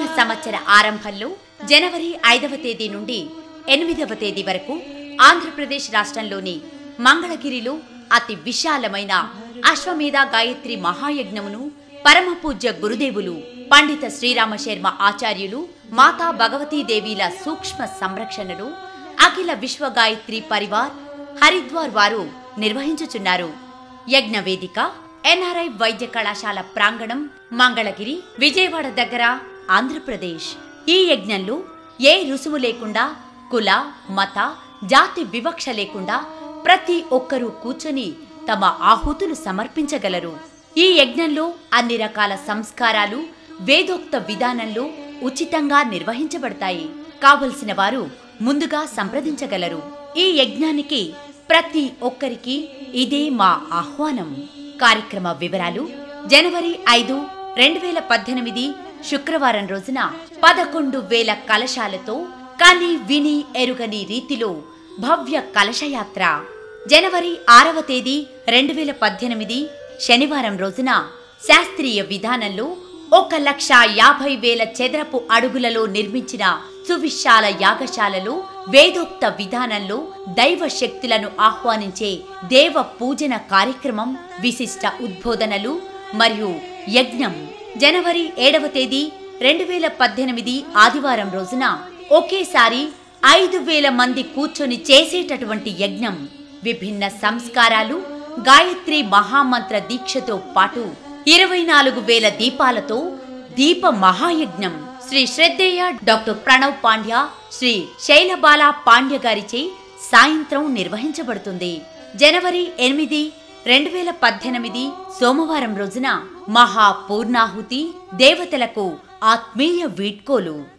సంవత్సర ఆరంభంలో జనవరి ఐదవ తేదీ నుండి ఎనిమిదవ తేదీ వరకు ఆంధ్రప్రదేశ్ రాష్ట్రంలోని మంగళగిరిలో అతి విశాలమైన అశ్వమేధ గాయత్రి మహాయజ్ఞమును పరమ పూజ్య గురుదేవులు పండిత శ్రీరామ శర్మ ఆచార్యులు మాతా భగవతీదేవిల సూక్ష్మ సంరక్షణలో అఖిల విశ్వ గాయత్రి పరివార్ హరిద్వార్ వారు నిర్వహించుచున్నారు యజ్ఞ వేదిక ఎన్ఆర్ఐ వైద్య కళాశాల ప్రాంగణం మంగళగిరి విజయవాడ దగ్గర ఆంధ్రప్రదేశ్ ఈ యజ్ఞంలో ఏ రుసుము లేకుండా కుల మత జాతి వివక్ష లేకుండా ప్రతి ఒక్కరూ కూర్చొని తమ ఆహుతులు సమర్పించగలరు ఈ యజ్ఞంలో అన్ని రకాల సంస్కారాలు వేదోక్త విధానంలో ఉచితంగా నిర్వహించబడతాయి కావలసిన వారు ముందుగా సంప్రదించగలరు ఈ యజ్ఞానికి ప్రతి ఒక్కరికి ఇదే మా ఆహ్వానం కార్యక్రమ వివరాలు జనవరి ఐదు రెండు వేల పద్దెనిమిది శుక్రవారం రోజున పదకొండు వేల కలశాలతో కని విని ఎరుగని రీతిలో భవ్య కలశయాత్ర జనవరి ఆరవ తేదీ రెండు వేల పద్దెనిమిది శనివారం రోజున శాస్త్రీయ విధానంలో ఒక లక్ష యాభై వేల చదరపు అడుగులలో నిర్మించిన సువిశాల యాగశాలలో వేదోక్త విధానంలో దైవ శక్తులను ఆహ్వానించే దేవ పూజన కార్యక్రమం విశిష్ట ఉద్బోధనలు మరియు యజ్ఞం జనవరి ఏడవ తేదీ రెండు వేల పద్దెనిమిది ఆదివారం రోజున ఒకేసారి ఐదు వేల మంది కూర్చొని చేసేటటువంటి యజ్ఞం విభిన్న సంస్కారాలు గాయత్రి మహామంత్ర దీక్షతో పాటు ఇరవై నాలుగు వేల దీపాలతో దీప మహాయజ్ఞం శ్రీ శ్రద్ధేయ డాక్టర్ ప్రణవ్ పాండ్య శ్రీ శైలబాల పాండ్య గారిచే సాయంత్రం నిర్వహించబడుతుంది జనవరి ఎనిమిది రెండు వేల పద్దెనిమిది సోమవారం రోజున మహా పూర్ణాహుతి దేవతలకు ఆత్మీయ వీడ్కోలు